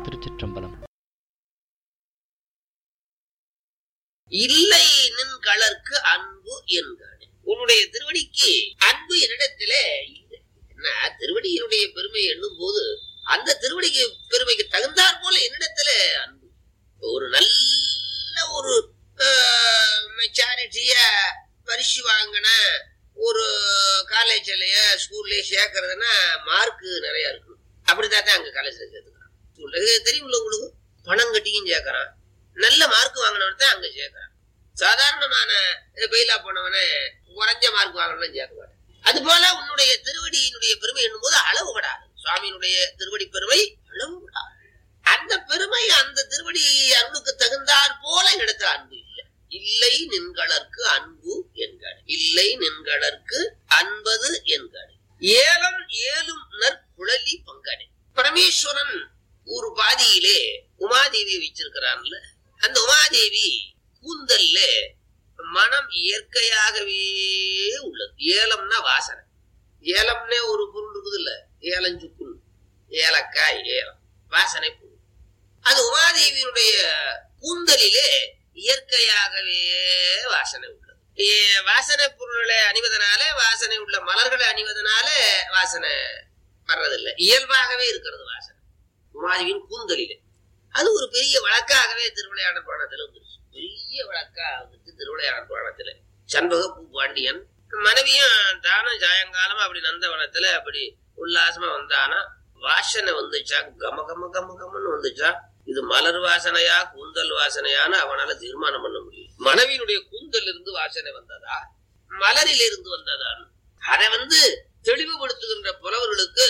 திருச்சிற்றம்பலம் இல்லை நின் கலர்க்கு அன்பு என்காடு உன்னுடைய திருவடிக்கு அன்பு என்னிடத்திலே இல்லை என்ன திருவடியினுடைய பெருமை எண்ணும் போது அந்த திருவடிக்கு பெருமைக்கு தகுந்தாற் போல என்னிடத்துல அன்பு ஒரு நல்ல ஒரு மெச்சாரிட்டிய பரிசு வாங்கின ஒரு காலேஜ்லய ஸ்கூல்லயே சேர்க்கறதுன்னா மார்க் நிறைய இருக்கணும் அப்படித்தான் தான் அங்க காலேஜ்ல சேர்த்துக்கிறான் ஸ்கூல்ல தெரியுமில்ல உங்களுக்கு பணம் கட்டியும் சேர்க்கறான் நல்ல மார்க் வாங்கினவன் தான் அங்க சேர்க்கறான் சாதாரணமான பெயிலா போனவனே குறைஞ்ச மார்க் வாங்கினவன் சேர்க்க மாட்டான் அது போல உன்னுடைய திருவடியினுடைய பெருமை என்னும் போது அளவு விடாது சுவாமியினுடைய திருவடி பெருமை அளவு விடாது அந்த பெருமை அந்த திருவடி அருளுக்கு தகுந்தாற் போல இடத்துல அன்பு இல்லை இல்லை நின்களற்கு அன்பு என்காடு இல்லை நின்களற்கு அன்பது என்காடு ஏலம் ஏலும் நற்குழலி பங்காடு பரமேஸ்வரன் ஒரு பாதியிலே உமாதேவி வச்சிருக்கிறான்ல அந்த உமாதேவி கூந்தல்ல மனம் இயற்கையாகவே உள்ளது ஏலம்னா வாசனை ஏலம்னே ஒரு பொருள் இருக்குது இல்ல ஏலஞ்சுக்குள் ஏலக்காய் ஏலம் வாசனை பொருள் அது உமாதேவியினுடைய கூந்தலிலே இயற்கையாகவே வாசனை உள்ளது ஏ- வாசனை பொருள்களை அணிவதனால வாசனை உள்ள மலர்களை அணிவதனால வாசனை வர்றதில்லை இயல்பாகவே இருக்கிறது வாசனை உமாதேவியின் கூந்தலிலே அது ஒரு பெரிய வழக்காகவே திருவிளையாடல் புராணத்துல வந்துருச்சு பெரிய வழக்கா வந்துட்டு திருவிளையாடல் புராணத்துல சண்பக பூ பாண்டியன் மனைவியும் தானும் சாயங்காலம் அப்படி நந்தவனத்துல அப்படி உல்லாசமா வந்தானா வாசனை வந்துச்சா கம கம கம கமன்னு வந்துச்சா இது மலர் வாசனையா கூந்தல் வாசனையான்னு அவனால தீர்மானம் பண்ண முடியும் மனைவியினுடைய கூந்தல் இருந்து வாசனை வந்ததா மலரில் இருந்து வந்ததான்னு அதை வந்து தெளிவுபடுத்துகின்ற புலவர்களுக்கு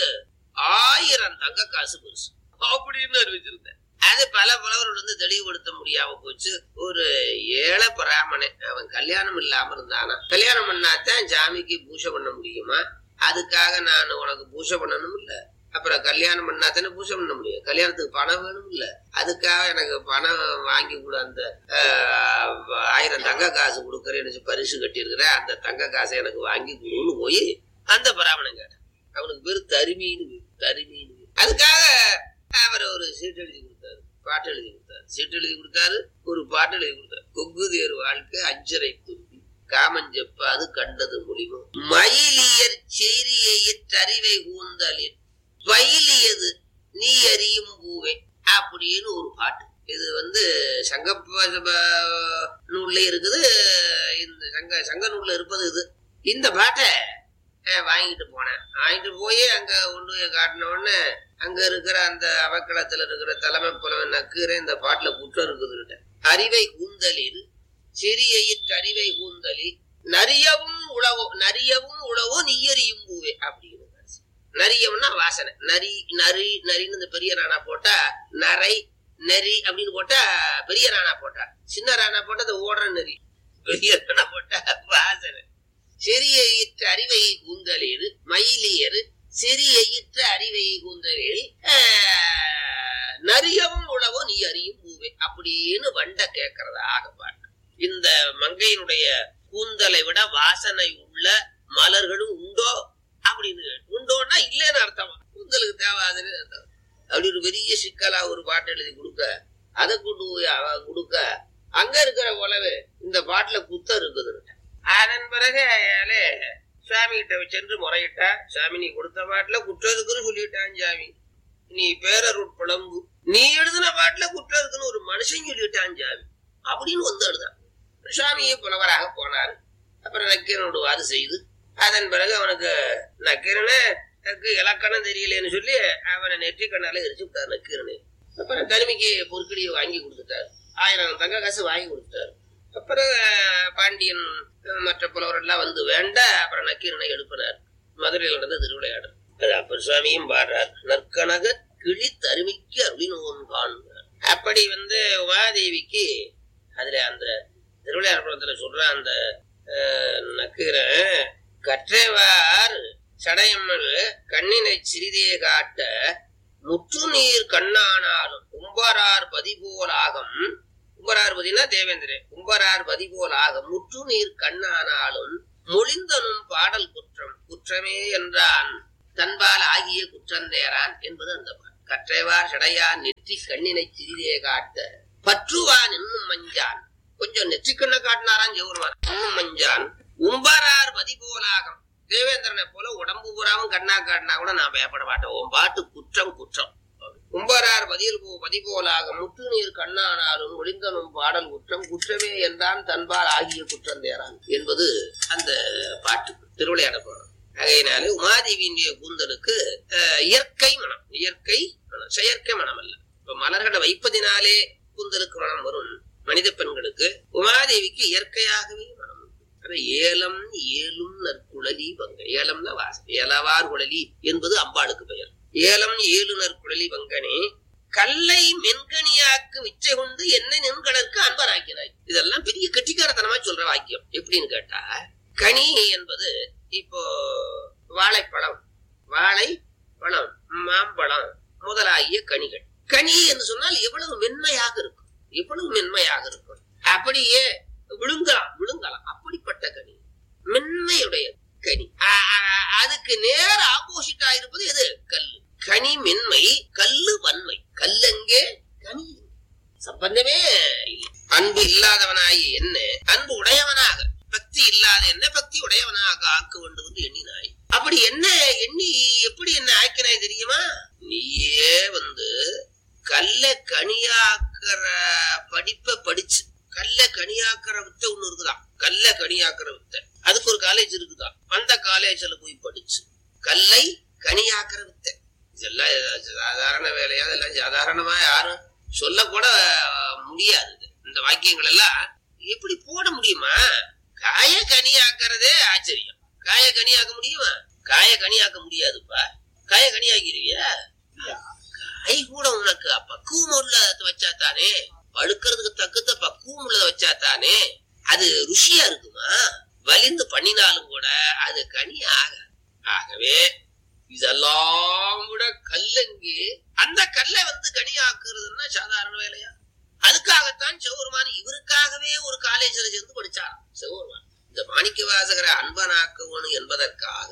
ஆயிரம் தங்க காசு பெருசு அப்படின்னு அறிவிச்சிருந்தேன் அது பல புலவர்கள் வந்து தெளிவுபடுத்த முடியாம போச்சு ஒரு ஏழை பிராமணன் அவன் கல்யாணம் இல்லாம இருந்தானா கல்யாணம் பண்ணாதான் சாமிக்கு பூஜை பண்ண முடியுமா அதுக்காக நான் உனக்கு பூஜை பண்ணணும் இல்ல அப்புறம் கல்யாணம் பண்ணாதானே பூஜை பண்ண முடியும் கல்யாணத்துக்கு பணம் வேணும் இல்ல அதுக்காக எனக்கு பணம் வாங்கி கொடு அந்த ஆஹ், ஆயிரம் தங்க காசு கொடுக்கறேன்னு பரிசு கட்டியிருக்கிறேன் அந்த தங்க காசை எனக்கு வாங்கி கொடுன்னு போய் அந்த பிராமணன் கேட்டான் அவனுக்கு பேரு தருமீன்னு பேரு, தருமீன்னு பேரு. அதுக்காக அவர் ஒரு சீட்டு எழுதி கொடுத்தாரு பாட்டு எழுதி கொடுத்தாரு சீட்டு எழுதி கொடுத்தாரு ஒரு பாட்டு எழுதி கொடுத்தாரு கொங்கு தேர் வாழ்க்கை அஞ்சரை தும்பி காமஞ்செப்பாது கண்டது முடிவு மயிலியர் செய்தியறிவை கூந்தலில் பயிலியது நீ அறியும் பூவே அப்படின்னு ஒரு பாட்டு இது வந்து சங்க ப- ப- நூல்ல இருக்குது இந்த சங்க சங்க நூல்ல இருப்பது இது இந்த பாட்டை அஹ், வாங்கிட்டு போனேன் வாங்கிட்டு போய் அங்க கொண்டு போய் காட்டின உடனே அங்க இருக்கிற அந்த அவக்களத்துல இருக்கிற தலைமை புலவன் நக்குற இந்த பாட்டுல குற்றம் இருக்குதுன்னு அறிவை கூந்தலில் சிறியிற் அறிவை கூந்தலி நரியவும் உழவோ நரியவும் உழவோ நீயறியும் பூவே அப்படின்னு நரியம்னா வாசனை நரி நரி நரின்னு இந்த பெரிய ராணா போட்டா நரை நரி அப்படின்னு போட்டா பெரிய ராணா போட்டா சின்ன ராணா போட்டா அது ஓடுற நரி பெரிய ராணா போட்டா வாசனை சிறியிற்ற அறிவை கூந்தலில் மயிலியர் சிறியிற்ற அறிவை கூந்தலில் ஆஹ், நரியவும் உழவோ நீ அறியும் பூவே அப்படின்னு வண்ட கேட்கறதாக பாட்டு இந்த மங்கையினுடைய கூந்தலை விட வாசனை உள்ள மலர்களும் உண்டோ அப்படின்னு கேட்டு- உண்டோன்னா இல்லைன்னு அர்த்தமா கூந்தலுக்கு தேவாதுன்னு அர்த்தம் அப்படி ஒரு பெரிய சிக்கலா ஒரு பாட்டு எழுதி கொடுக்க அதை கொண்டு போய் அவன் கொடுக்க அங்க இருக்கிற உழவு இந்த பாட்டுல குத்தம் இருக்குதுன்னு அதன் பிறகு அயாளே சுவாமி கிட்ட சென்று முறையிட்டா சாமி நீ கொடுத்த பாட்டுல குற்றம் இருக்குன்னு சொல்லிட்டான் சாமி நீ பேரருட் புலம்பு நீ எழுதின பாட்டுல குற்றம் இருக்குன்னு ஒரு மனுஷன் சொல்லிட்டான் சாமி அப்படின்னு வந்து எழுதான் சுவாமியே புலவராக போனாரு அப்புறம் நக்கீரனோடு வாது செய்து அதன் பிறகு அவனுக்கு நக்கீரனை எனக்கு இலக்கணம் தெரியலன்னு சொல்லி அவனை நெற்றி கண்ணால எரிச்சு விட்டார் நக்கீரனை அப்புறம் தனிமைக்கு பொற்கடியை வாங்கி கொடுத்துட்டாரு ஆயிரம் தங்க காசு வாங்கி கொடுத்துட்டாரு அப்புறம் அஹ், பாண்டியன் அஹ், மற்ற புலவர் எல்லாம் வந்து வேண்ட அப்புறம் நக்கீரனை எழுப்பினார் மதுரையில் நடந்த திருவிளையாடல் அது அப்பர் சுவாமியும் பாடுறார் நற்கனக கிளி தருமிக்கு அப்படின்னு ஒன்று காண்கிறார் அப்படி வந்து உமாதேவிக்கு அதுல அந்த திருவிளையாடல் சொல்ற அந்த அஹ், நக்கீரன் கற்றவார் சடையம்மல் கண்ணினை சிறிதே காட்ட முற்று நீர் கண்ணானாலும் கும்பரார் பதிபோலாகம் கும்பரார் பதினா தேவேந்திரன் கும்பரார் பதிபோலாகம் முற்று நீர் கண்ணானாலும் மொழிந்தனும் பாடல் குற்றம் குற்றமே என்றான் தன்பால் ஆகிய குற்றந்தேரான் என்பது அந்த பாட்டு கற்றைவார் சடையா நெற்றி கண்ணினை சிறிதே காட்ட பற்றுவான் இன்னும் மஞ்சான் கொஞ்சம் நெற்றிக்கண்ணை காட்டினாராம் ஜெவருமான் இன்னும் மஞ்சான் உம்பரார் மதி போலாகம் தேவேந்திரனை போல உடம்பு பூராவும் கண்ணா காட்டினா கூட நான் பயப்பட மாட்டேன் உன் பாட்டு குற்றம் குற்றம் கும்பரார் பதில் போ பதி போலாக முத்து நீர் கண்ணானாலும் முடிந்தனும் பாடல் குற்றம் குற்றமே என்றான் தன்பால் ஆகிய குற்றம் தேரான் என்பது அந்த பாட்டு திருவிளையாட பாடம் ஆகையினாலே உமாதேவியினுடைய கூந்தலுக்கு அஹ், இயற்கை மனம் இயற்கை மனம் செயற்கை மனம் அல்ல இப்ப மலர்களை வைப்பதினாலே கூந்தலுக்கு மனம் வரும் மனித பெண்களுக்கு உமாதேவிக்கு இயற்கையாகவே மனம் உண்டு. அது ஏலம் ஏலும் நற்குழலி பங்க ஏலம்னா வாசம் ஏலவார் குழலி என்பது அம்பாளுக்கு பெயர் ஏலம் ஏலுநர் குழலி பங்கனே கல்லை மென்கனியாக்கு விச்சை கொண்டு என்னை நின்கடற்கு அன்பராக்கினாய் இதெல்லாம் பெரிய கெட்டிக்காரத்தனமா சொல்ற வாக்கியம் எப்படின்னு கேட்டா கனி என்பது இப்போ வாழைப்பழம் வாழை பழம் மாம்பழம் முதலாகிய கனிகள் கனி என்று சொன்னால் எவ்வளவு மென்மையாக இருக்கும் எவ்வளவு மென்மையாக இருக்கும் அப்படியே விழுங்கலாம் விழுங்கலாம் அப்படிப்பட்ட கனி மென்மையுடைய கனி ஆ- ஆ- அதுக்கு நேர ஆப்போசிட்டா இருப்பது எது கல்லு கனி மென்மை கல்லு வன்மை கல்லெங்கே கனி எங்கே? சம்பந்தமே இல்லை அன்பு இல்லாதவனாகி என்ன அன்பு உடையவனாக பக்தி இல்லாத என்ன பக்தி உடையவனாக ஆக்க வேண்டும் என்று எண்ணினாய் அப்படி என்ன எண்ணி எப்படி என்ன ஆக்கினாய் தெரியுமா நீயே வந்து கல்ல கனியாக்குற படிப்பை படிச்சு கல்ல கனியாக்குற வித்தை ஒண்ணு இருக்குதாம் கல்ல கனியாக்குற வித்தை அதுக்கு ஒரு காலேஜ் இருக்குதாம் அந்த காலேஜ்ல போய் படிச்சு கல்லை கனியாக்குற வித்தை இதெல்லாம் சாதாரண வேலையா இதெல்லாம் சாதாரணமா யாரும் சொல்ல கூட முடியாது இது. இந்த வாக்கியங்கள் எல்லாம் எப்படி போட முடியுமா காய கனியாக்குறதே ஆச்சரியம் காய கனியாக்க முடியுமா காய கனியாக்க முடியாதுப்பா காய கனியாக்கிருவியா காய் கூட உனக்கு பக்குவம் உள்ளத வச்சா தானே பழுக்கிறதுக்கு தக்கத்த பக்குவம் உள்ளத வச்சா தானே அது ருசியா இருக்குமா வலிந்து பண்ணினாலும் கூட அது கனி ஆக ஆகவே இதெல்லாம் விட கல்லங்கி அந்த கல்லை வந்து கனி ஆக்குறதுன்னா சாதாரண வேலையா அதுக்காகத்தான் சிவபெருமான் இவருக்காகவே ஒரு காலேஜில் சேர்ந்து படிச்சாராம் சிவபெருமான் இந்த மாணிக்க வாசகரை அன்பனாக்கணும் என்பதற்காக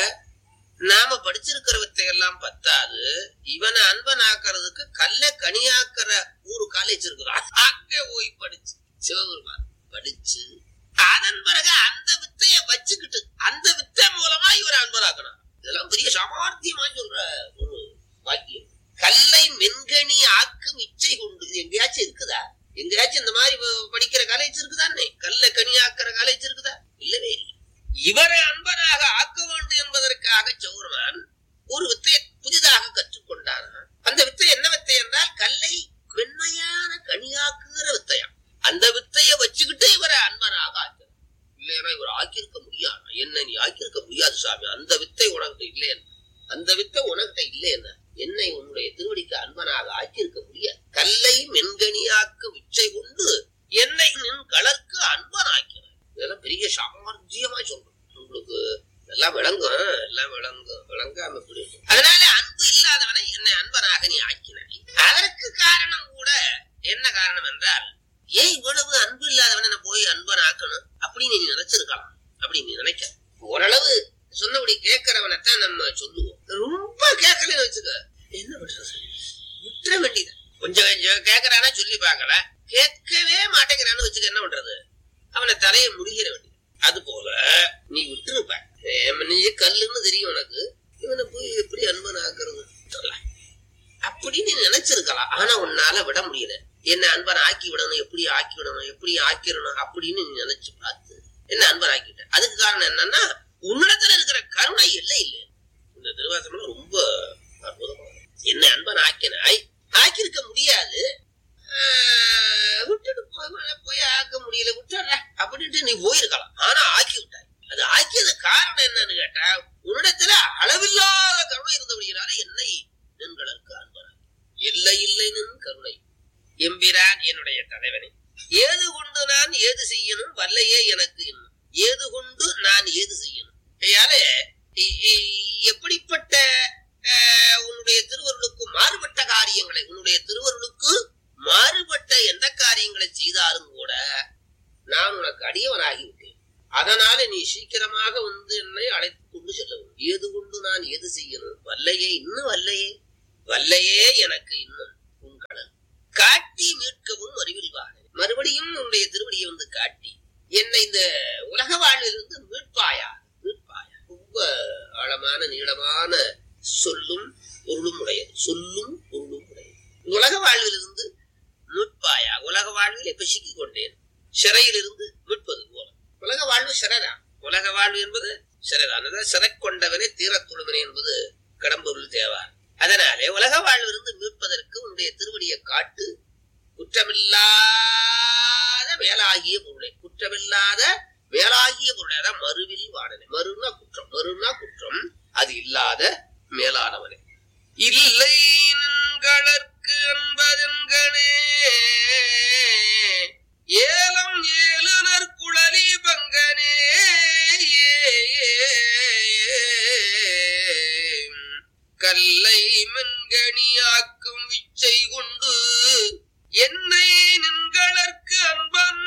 நாம படிச்சிருக்கிற வித்தையெல்லாம் பத்தாது இவனை அன்பனாக்குறதுக்கு கல்ல கனியாக்குற ஒரு காலேஜ் இருக்குதான் அங்க போய் படிச்சு சிவபெருமான் படிச்சு அதன் பிறகு அந்த வித்தைய வச்சுக்கிட்டு அந்த வித்தை மூலமா இவரை அன்பனாக்கணும் இதெல்லாம் பெரிய சாமர்த்தியமா சொல்ற ஒரு வாக்கியம் கல்லை மென்கனி ஆக்கும் இச்சை கொண்டு இது எங்கேயாச்சும் இருக்குதா எங்கேயாச்சும் இந்த மாதிரி ப- படிக்கிற காலேஜ் இருக்குதானே கல்ல கனியாக்குற காலேஜ் இருக்குதா இல்லவே இல்லை இவரை அன்பனாக ஆக்க வேண்டும் என்பதற்காக சௌரமான் ஒரு வித்தையை புதிதாக கற்றுக்கொண்டானா அந்த வித்தை என்ன வித்தை என்றால் கல்லை மென்மையான கனியாக்குகிற வித்தையா அந்த வித்தையை வச்சுக்கிட்டு இவரை அன்பனாக ஆக்கிறார் இல்லையா இவர் ஆக்கியிருக்க முடியாது என்ன நீ ஆக்கியிருக்க முடியாது சாமி அந்த வித்தை உனக்கிட்ட இல்லையா அந்த வித்தை உனக்கிட்ட இல்லையா என்னை உன்னுடைய திருவடிக்கு அன்பனாக ஆக்கியிருக்க முடியாது கல்லை மென்கனியாக்கு விச்சை கொண்டு என்னை நின் கலர்க்கு அன்பன் ஆக்கினார் இதெல்லாம் பெரிய சாமர்த்தியமா சொல்றோம் உங்களுக்கு எல்லாம் விளங்கும் எல்லாம் விளங்கும் விளங்காம எப்படி இருக்கும்? அதனால அன்பு இல்லாதவனை என்னை அன்பனாக நீ ஆக்கினாய் அதற்கு காரணம் கூட என்ன காரணம் என்றால் ஏன் இவ்வளவு அன்பு இல்லாதவனை நான் போய் அன்பன் ஆக்கணும் அப்படின்னு நீ நினைச்சிருக்கலாம் அப்படி நீ நினைக்க ஓரளவு சொன்னபடி கேட்கிறவனைத்தான் நம்ம சொல்லுவோம் ரொம்ப கேட்கலன்னு வச்சுக்க என்ன பண்றது விட்டுற வேண்டியது கொஞ்சம் கொஞ்சம் கேட்கறானா சொல்லி பார்க்கல கேட்கவே மாட்டேங்கிறான்னு வச்சுக்க என்ன பண்றது அவனை தலையை முடிகிற வேண்டியது அது போல நீ விட்டுருப்ப நீ கல்லுன்னு தெரியும் உனக்கு இவனை போய் எப்படி அன்பன் ஆக்குறது சொல்லலாம். அப்படி நீ நினைச்சிருக்கலாம் ஆனா உன்னால விட முடியல என்ன அன்பன் ஆக்கி விடணும் எப்படி ஆக்கி விடணும் எப்படி ஆக்கிடணும் அப்படின்னு நீ நினைச்சு பார்த்து என்ன அன்பன் ஆக்கிட்ட அதுக்கு காரணம் என்னன்னா உன்னிடத்துல இருக்கிற கருணை இல்லை இல்லை இந்த திருவாசனம் ரொம்ப அற்புதமா என்ன அன்பன் ஆக்கினாய் ஆக்கியிருக்க முடியாது ஆஹ் விட்டுட்டு போய் மழை போய் ஆக்க முடியல விட்டுற அப்படின்ட்டு நீ போயிருக்கலாம் ஆனா ஆக்கி விட்டாய் அது ஆக்கியது காரணம் என்னன்னு கேட்டா உன்னிடத்துல அளவில்லாத கருணை இருந்தபடியால என்னை நின்களுக்கு அன்பனாய் இல்லை இல்லை நின் கருணை எம்பிரான் என்னுடைய தலைவனே ஏது கொண்டு நான் ஏது செய்யணும் வல்லையே எனக்கு இன்னும் ஏது கொண்டு நான் ஏது செய்யணும் ஐயாலே இ- இ- எப்படிப்பட்ட அஹ், உன்னுடைய திருவருளுக்கு மாறுபட்ட காரியங்களை உன்னுடைய திருவருளுக்கு மாறுபட்ட எந்த காரியங்களை செய்தாலும் கூட நான் உனக்கு அடியவனாகி விட்டேன் அதனால நீ சீக்கிரமாக வந்து என்னை அழைத்து கொண்டு செல்ல வேண்டும் ஏது கொண்டு நான் எது செய்யணும் வல்லையே இன்னும் வல்லையே வல்லையே எனக்கு இன்னும் உன் கடல் காட்டி மீட்கவும் அறிவில் வாழ மறுபடியும் உன்னுடைய திருவடியை வந்து காட்டி என்னை இந்த உலக வாழ்விலிருந்து மீட்பாயா மீட்பாயா ரொம்ப ஆழமான நீளமான சொல்லும் பொருளும் உடையது சொல்லும் பொருளும் உடையது உலக வாழ்விலிருந்து மீட்பாயா உலக வாழ்வில் இப்ப சிக்கிக் கொண்டேன் சிறையிலிருந்து மீட்பது போல உலக வாழ்வு சிறைதான் உலக வாழ்வு என்பது சிறைதான் அதாவது சிறை கொண்டவனே தீரத்துழுவனே என்பது கடம்பொருள் தேவார் அதனாலே உலக வாழ்விலிருந்து மீட்பதற்கு உன்னுடைய திருவடியை காட்டு குற்றமில்லாத வேலாகிய பொருளை குற்றமில்லாத வேலாகிய பொருளை அதான் மறுவில் வாடனை மறுனா குற்றம் மறுனா குற்றம் அது இல்லாத மேலானவனே இல்லை நின்களற்கு அன்பதென்கனே ஏலம் ஏழுனர் குழலி பங்கனே கல்லை மென்கணியாக்கும் விச்சை கொண்டு என்னை நின்களற்கு அன்பன்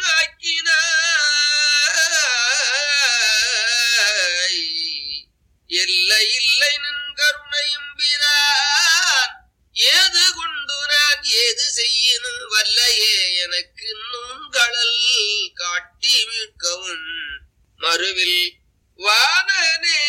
ஆக்கினாய் இல்லை இல்லை நின் கருணையும் பிரான் ஏது கொண்டு நான் ஏது செய்யணும் வல்லையே எனக்கு இன்னும் கடல் காட்டி மீட்கவும் மறுவில் வானனே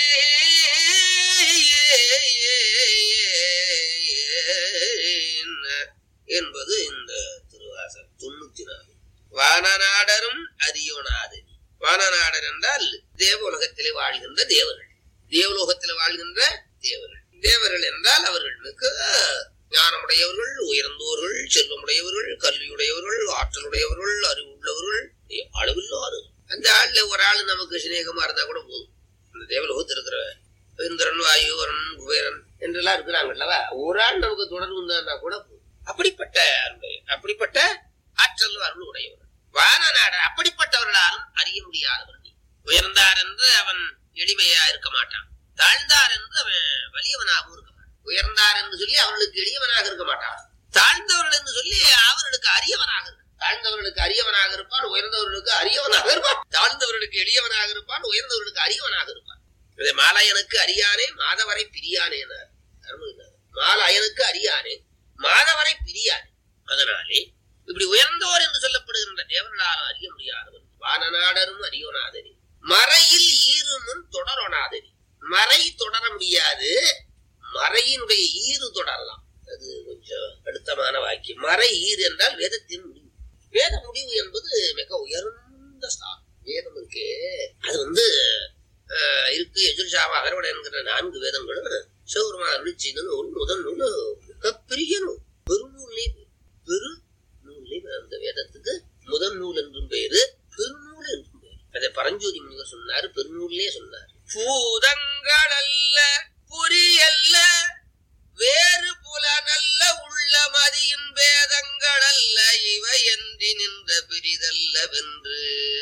என்பது இந்த திருவாசகம் தொண்ணூத்தி நாலு வானநாடரும் அரியோனாதரி வானநாடர் என்றால் தேவ உலகத்திலே வாழ்கின்ற தேவர்கள் தேவலோகத்திலே வாழ்கின்ற தேவர்கள் தேவர்கள் என்றால் அவர்கள் மிக ஞானமுடையவர்கள் உயர்ந்தோர்கள் செல்வமுடையவர்கள் கல்வியுடையவர்கள் ஆற்றலுடையவர்கள் அறிவுள்ளவர்கள் அளவில்லாது அந்த ஆள்ல ஒரு ஆள் நமக்கு சிநேகமா இருந்தா கூட போதும் இந்த தேவலோகத்தில் இருக்கிற இந்திரன் வாயு வரன் குபேரன் என்றெல்லாம் இருக்கிறாங்கல்லவா ஒரு ஆள் நமக்கு தொடர்பு இருந்தா கூட போதும் அப்படிப்பட்ட அருளை அப்படிப்பட்ட ஆற்றல் அருள் உடையவர் வானநாடர் அப்படிப்பட்டவர்களாலும் அறிய முடியாதவர் நீ உயர்ந்தார் என்று அவன் எளிமையா இருக்க மாட்டான் தாழ்ந்தார் என்று அவன் வலியவனாகவும் இருக்க மாட்டான் உயர்ந்தார் என்று சொல்லி அவர்களுக்கு எளியவனாக இருக்க மாட்டான் தாழ்ந்தவர்கள் என்று சொல்லி அவர்களுக்கு அரியவனாக இருக்க தாழ்ந்தவர்களுக்கு அரியவனாக இருப்பான் உயர்ந்தவர்களுக்கு அரியவனாக இருப்பான் தாழ்ந்தவர்களுக்கு எளியவனாக இருப்பான் உயர்ந்தவர்களுக்கு அரியவனாக இருப்பான் இதை மாலாயனுக்கு அறியானே மாதவரை பிரியானே மாலாயனுக்கு அறியானே மாதவரை பிரியானே அதனாலே இப்படி உயர்ந்தோர் என்று சொல்லப்படுகின்ற தேவர்களால் அறிய முடியாதவன் வானநாடரும் அறியோனாதனி மறையில் ஈருமுன் தொடரொனாதனி மறை தொடர முடியாது மறையினுடைய ஈறு தொடரலாம் அது கொஞ்சம் அடுத்தமான வாக்கியம் மறை ஈறு என்றால் வேதத்தின் முடிவு வேத முடிவு என்பது மிக உயர்ந்த ஸ்தானம் வேதம் இருக்கு அது வந்து ஆஹ், இருக்கு எஜுர்ஷாவா அகரவட என்கிற நான்கு வேதங்களும் சிவபெருமா அருள் செய்த நூல் முதல் நூல் மிகப்பெரிய நூல் பெருநூல்லே பெரு நூல்லே அந்த வேதத்துக்கு முதல் நூல் என்றும் பெயரு பெருநூல் என்றும் பெயர் அதை பரஞ்சோதி முனிவர் சொன்னார் பெருநூல்லே சொன்னார் பூதங்கள் அல்ல புரியல்ல வேறு புலனல்ல உள்ள மதியின் வேதங்கள் அல்ல இவை என்று நின்ற பிரிதல்ல வென்று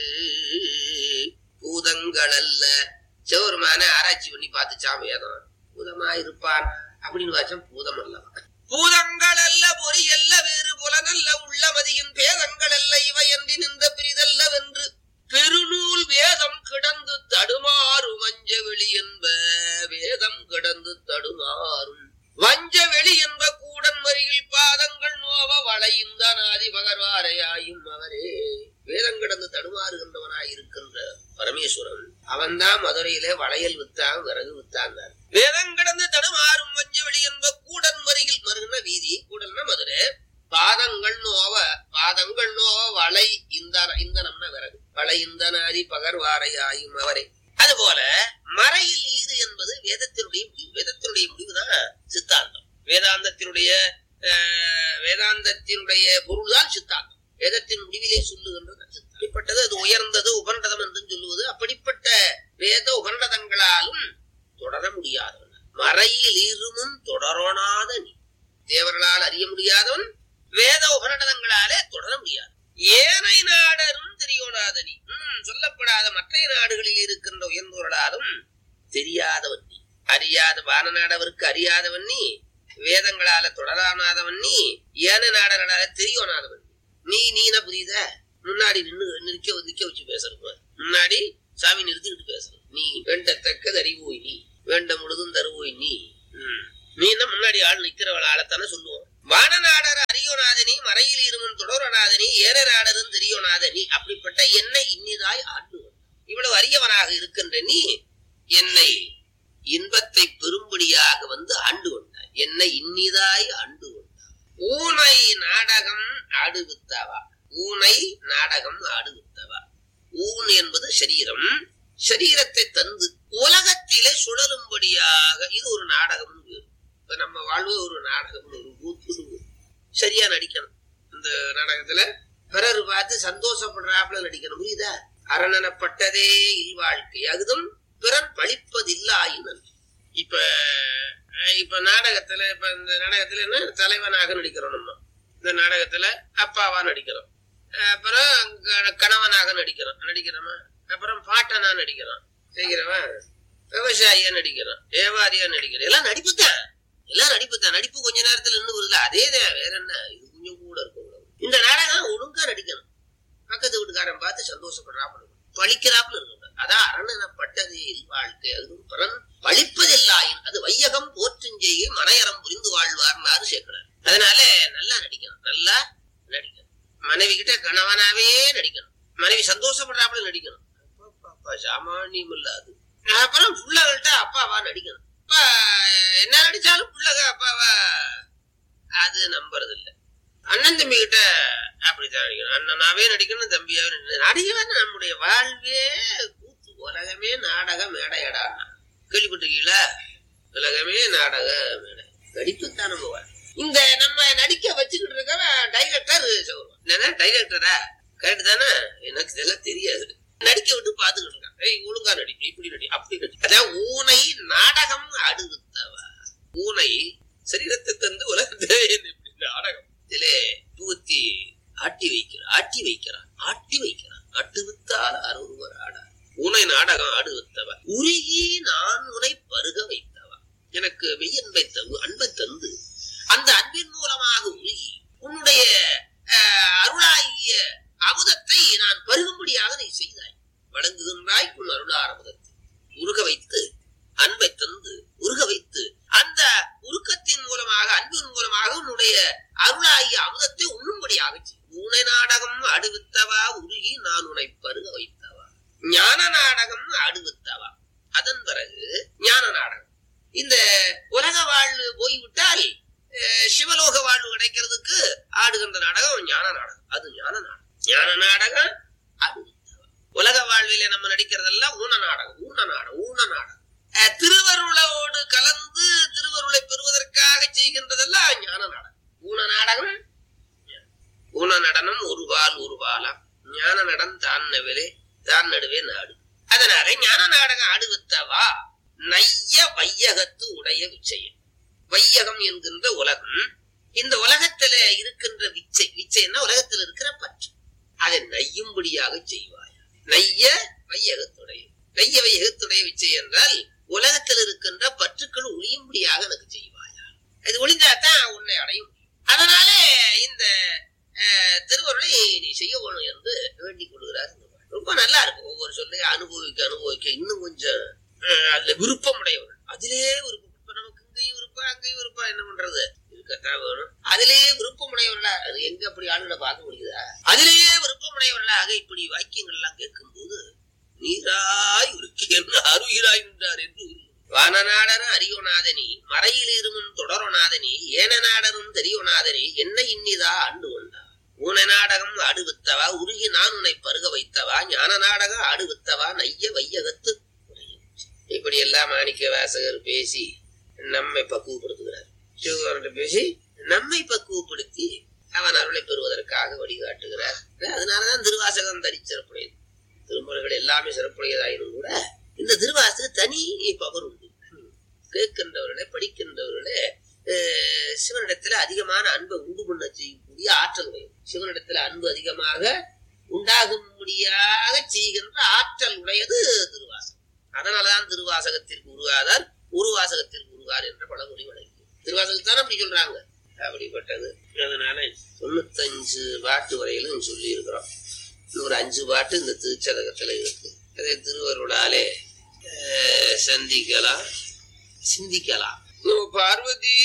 பூதங்கள் அல்ல சிவருமான ஆராய்ச்சி பண்ணி பார்த்துச்சான் வேதம் பூதமா இருப்பான் அப்படின்னு வாச்சம் பூதம் அல்லவா பூதங்கள் அல்ல பொறியல்ல வேறு புலனல்ல உள்ள மதியின் பேதங்கள் அல்ல இவை என்று நின்ற பிரிதல்ல வென்று பெருநூல் வேதம் கிடந்து தடுமாறும் வஞ்ச வெளி என்ப வேதம் கிடந்து தடுமாறும் வஞ்ச வெளி என்ப கூடன் மறியில் பாதங்கள் நோவ வளையுந்த நாதி பகர்வாரையாயும் அவரே வேதம் கிடந்து தடுமாறுகின்றவனாய் இருக்கின்ற பரமேஸ்வரன் அவன்தான் மதுரையிலே வளையல் வித்தான் விறகு வித்தான் வேதம் கிடந்து தடுமாறும் வஞ்ச வெளி என்ப கூடன் மறியில் மருகுன வீதி கூடல்னா மதுரை பாதங்கள் நோவ பாதங்கள் நோவ வளை இந்த இந்தனம்னா விறகு வளை இந்தனாதி பகர்வாரை ஆயும் அவரே அதுபோல மறையில் ஈது என்பது வேதத்தினுடைய முடிவு வேதத்தினுடைய முடிவுதான் சித்தாந்தம் வேதாந்தத்தினுடைய அஹ், வேதாந்தத்தினுடைய பொருள்தான் சித்தாந்தம் வேதத்தின் முடிவிலே சொல்லுகின்றது சித்தாந்தம். அப்படிப்பட்டது அது உயர்ந்தது உபண்டதம் என்று சொல்லுவது அப்படிப்பட்ட வேத உபண்டதங்களாலும் தொடர முடியாதவன் மறையில் இருமும் தொடரோனாத நீ தேவர்களால் அறிய முடியாதவன் வேத உபநடனங்களாலே தொடர முடியாது ஏனை நாடரும் தெரியோனாதனி இன்னும் சொல்லப்படாத மற்ற நாடுகளில் இருக்கின்ற உயர்ந்தோர்களாலும் தெரியாதவன் நீ அறியாத வான நாடவருக்கு அறியாதவன் நீ வேதங்களால தொடரானாதவன் நீ ஏன நாடர்களால தெரியோனாதவன் நீ நீன புரியுத முன்னாடி நின்னு நிற்க நிக்க வச்சு பேசுறது முன்னாடி சாமி நிறுத்திக்கிட்டு பேசுறது நீ வேண்டத்தக்கது அறிவோய் நீ வேண்ட முழுதும் தருவோய் நீ ம். நீ என்ன முன்னாடி ஆள் நிக்கிறவள் ஆளத்தானே சொல்லுவோம் வானநாடர் அரியோநாதனி மறையில் இருமன் தொடரநாதனி ஏரநாடரும் தெரியோநாதனி அப்படிப்பட்ட என்னை இன்னிதாய் ஆண்டுவன் இவ்வளவு அரியவனாக இருக்கின்ற நீ என்னை இன்பத்தை பெரும்படியாக வந்து ஆண்டு கொண்டாய் என்னை இன்னிதாய் ஆண்டு கொண்டாய் ஊனை நாடகம் ஆடுவித்தவா ஊனை நாடகம் ஆடுவித்தவா ஊன் என்பது சரீரம் சரீரத்தை தந்து உலகத்திலே சுழலும்படியாக இது ஒரு நாடகம் இப்ப நம்ம வாழ்வு ஒரு நாடகம் ஒரு கூத்து சரியா நடிக்கணும் இந்த நாடகத்துல பிறர் பார்த்து சந்தோஷப்படுறாப்புல நடிக்கணும் புரியுதா அரணனப்பட்டதே இல்வாழ்க்கை அதுவும் பிறன் பழிப்பதில்லாயினன் இப்ப அஹ், இப்ப நாடகத்துல இப்ப இந்த நாடகத்துல என்ன தலைவனாக நடிக்கிறோம் நம்ம இந்த நாடகத்துல அப்பாவா நடிக்கிறோம் அஹ், அப்புறம் க- கணவனாக நடிக்கிறோம் நடிக்கிறோமா அப்புறம் பாட்டனா நடிக்கிறோம் செய்கிறவன் விவசாயியா நடிக்கிறான் வியாபாரியா நடிக்கிறான் எல்லாம் நடிப்பு தான் எல்லாம் நடிப்பு தான் நடிப்பு கொஞ்ச நேரத்துல இன்னும் வருது அதே தான் வேற என்ன இது கொஞ்சம் கூட இருக்கும் இந்த நாடகம் ஒழுங்கா நடிக்கணும் பக்கத்து வீட்டுக்காரன் பார்த்து சந்தோஷப்படுறாப்புல இருக்கணும். பழிக்கிறாப்புல இருக்கணும் அதான் அரணனப்பட்டது வாழ்க்கை அதுவும் பலன் பழிப்பதில்லாயின் அது வையகம் போற்றும் செய்ய மனையறம் புரிந்து வாழ்வார்னாரு சேர்க்கிறார் அதனால நல்லா நடிக்கணும் நல்லா நடிக்கணும் மனைவி கிட்ட கணவனாவே நடிக்கணும் மனைவி சந்தோஷப்படுறாப்புல நடிக்கணும் அப்பா, அப்பா, சாமானியம் இல்ல அது அப்புறம் பிள்ளைகள்கிட்ட அப்பாவா நடிக்கணும் அப்பா என்ன நடிச்சாலும் பிள்ளைக அப்பாவா அது நம்புறது இல்ல அண்ணன் தம்பி கிட்ட அப்படித்தான் நடிக்கணும் அண்ணனாவே நடிக்கணும் தம்பியாவே நடிக்கணும் நடிகவே நம்முடைய வாழ்வே கூத்து உலகமே நாடக மேடையடா கேள்விப்பட்டிருக்கீங்களா உலகமே நாடக மேடை நடிப்புத்தான் நம்ம வாழ் இந்த நம்ம நடிக்க வச்சுக்கிட்டு இருக்கவன் டைரக்டர் என்னன்னா டைரக்டரா கரெக்ட் தானே எனக்கு இதெல்லாம் தெரியாது நடிக்க விட்டு பாத்துக்கிட்டு இருக்கான் ஏய் ஒழுங்கா நடி இப்படி நடி அப்படி நடி அதான் ஊனை நாடகம் அடுத்தவா ஊனை சரீரத்தை தந்து உலகத்தை இப்படி நாடகம் இதிலே புகுத்தி ஆட்டி வைக்கிறான் ஆட்டி வைக்கிறான் ஆட்டி வைக்கிறான் அட்டுவித்தால் அருவர் ஆடார் உனை நாடகம் ஆடுவித்தவ உருகி நான் உனை பருக வைத்தவா எனக்கு மெய்யன்பை தந்து அன்பை தந்து அந்த அன்பின் மூலமாக உருகி உன்னுடைய அஹ், அருளாகிய அமுதத்தை நான் பருகும்படியாக நீ செய்தாய் வழங்குகின்றாய் உன் அருளார் அமுதத்தை உருக வைத்து அன்பை தந்து உருக வைத்து அந்த உருக்கத்தின் மூலமாக அன்பின் மூலமாக உன்னுடைய அருளாகிய அமுதத்தை உண்ணும்படியாக செய். உனை நாடகம் அடுவித்தவா உருகி நான் உன்னை பருக வைத்தவா ஞான நாடகம் அடுவித்தவா அதன் பிறகு ஞான நாடகம் இந்த உலக வாழ்வு போய்விட்டால் அஹ், சிவலோக வாழ்வு கிடைக்கிறதுக்கு ஆடுகின்ற நாடகம் ஞான நாடகம் அது ஞான நாடகம் ஞான நாடகம் அடுவித்தவா உலக வாழ்விலே நம்ம நடிக்கிறதெல்லாம் ஊன நாடகம் ஊன நாடகம் ஊன நாடகம் அஹ், திருவருளோடு கலந்து திருவருளை பெறுவதற்காக செய்கின்றதெல்லாம் ஞான நாடகம் ஊன நாடகம் ஊன நடனம் ஒரு பால் ஒரு பாலாம் ஞான நடம் தான் நவிலே தான் நடுவே நாடு அதனால ஞான நாடகம் ஆடுவித்தவா நைய வையகத்து உடைய விச்சயம் வையகம் என்கின்ற உலகம் இந்த உலகத்துல இருக்கின்ற விச்சை விச்சைன்னா உலகத்துல இருக்கிற பற்று அதை நையும்படியாக செய்வாய் நைய வையகத்துடைய நைய வையகத்துடைய விச்சை என்றால் உலகத்தில் இருக்கின்ற பற்றுக்கள் ஒளியும்படியாக எனக்கு செய்வாயா இது ஒளிந்தாதான் உன்னை அடையும் அதனால இந்த அஹ், திருவருளை நீ செய்ய வேணும் என்று வேண்டிக் கொள்கிறார் இந்த பாடல். ரொம்ப நல்லா இருக்கும் ஒவ்வொரு சொல்லையும் அனுபவிக்க அனுபவிக்க இன்னும் கொஞ்சம் அஹ், அதுல விருப்பம் உடையவர்கள் அதிலே விருப்பம் இப்ப நமக்கு இங்கேயும் விருப்பா அங்கேயும் விருப்பா என்ன பண்றது இருக்கத்தான் வேணும் அதிலேயே விருப்பம் உடையவர்களா அது எங்க அப்படி ஆளுநை பார்க்க முடியுதா அதிலேயே விருப்பம் உடையவர்களாக இப்படி வாக்கியங்கள் எல்லாம் கேட்கும் போது நீராய் உருக்கேன் அருகிறாய் என்றார் என்று உருகு. வானநாடனும் அறியோநாதனி மறையில் இருமுன் தொடரநாதனி ஏன நாடனும் தெரியோநாதனி என்ன இன்னிதா ஆண்டு கொண்டா ஊன நாடகம் ஆடுவித்தவா உருகி நான் உன்னை பருக வைத்தவா ஞான நாடகம் ஆடுவித்தவா நைய வையகத்து உரையும். இப்படி எல்லாம் மாணிக்க வாசகர் பேசி நம்மை பக்குவப்படுத்துகிறார் சிவகாரன் பேசி நம்மை பக்குவப்படுத்தி அவன் அருளை பெறுவதற்காக வழிகாட்டுகிறார் அதனாலதான் திருவாசகம் தனி சிறப்புடையது திருமுறைகள் எல்லாமே சிறப்புடையதாயினும் கூட இந்த திருவாசகம் தனி பவர் உண்டு கேட்கின்றவர்களே படிக்கின்றவர்களே அஹ், சிவனிடத்துல அதிகமான அன்பை உண்டு பண்ண செய்யக்கூடிய ஆற்றல் உடையது சிவனிடத்துல அன்பு அதிகமாக உண்டாகும்படியாக செய்கின்ற ஆற்றல் உடையது திருவாசகம் அதனாலதான் திருவாசகத்திற்கு உருவாதார் உருவாசகத்திற்கு உருவார் என்ற பழமொழி வழங்கி திருவாசகத்தான் அப்படி சொல்றாங்க அப்படிப்பட்டது அதனால தொண்ணூத்தஞ்சு பாட்டு வரையிலும் சொல்லி இருக்கிறோம் ஒரு அஞ்சு பாட்டு இந்த திருச்சதகத்துல இருக்கு அதை திருவருளாலே அஹ், சந்திக்கலாம் சிந்திக்கலாம் பார்வதி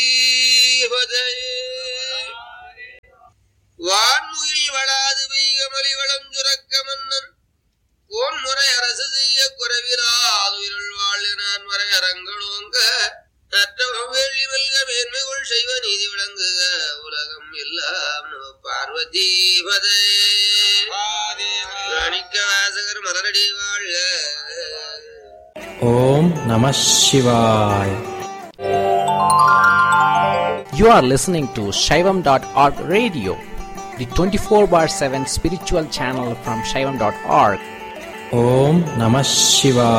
வான்முகில் வளாது பெய்கமலி வளம் சுரக்க மன்னன் கோன்முறை அரசு செய்ய குறைவிலாதுயிரள் வாழ் நான் வரை அரங்களோங்க நற்றவம் வேள்வி வெல்க மேன்மைகள் செய்வ நீதி விளங்குக உலகம் எல்லாம் நம பார்வதி பதே மாணிக்க வாசகர் மலரடி வாழ்க Om Namah Shivaya. You are listening to Shaivam.org radio, the 24 bar 7 spiritual channel from Shaivam.org. Om Namah Shivaya.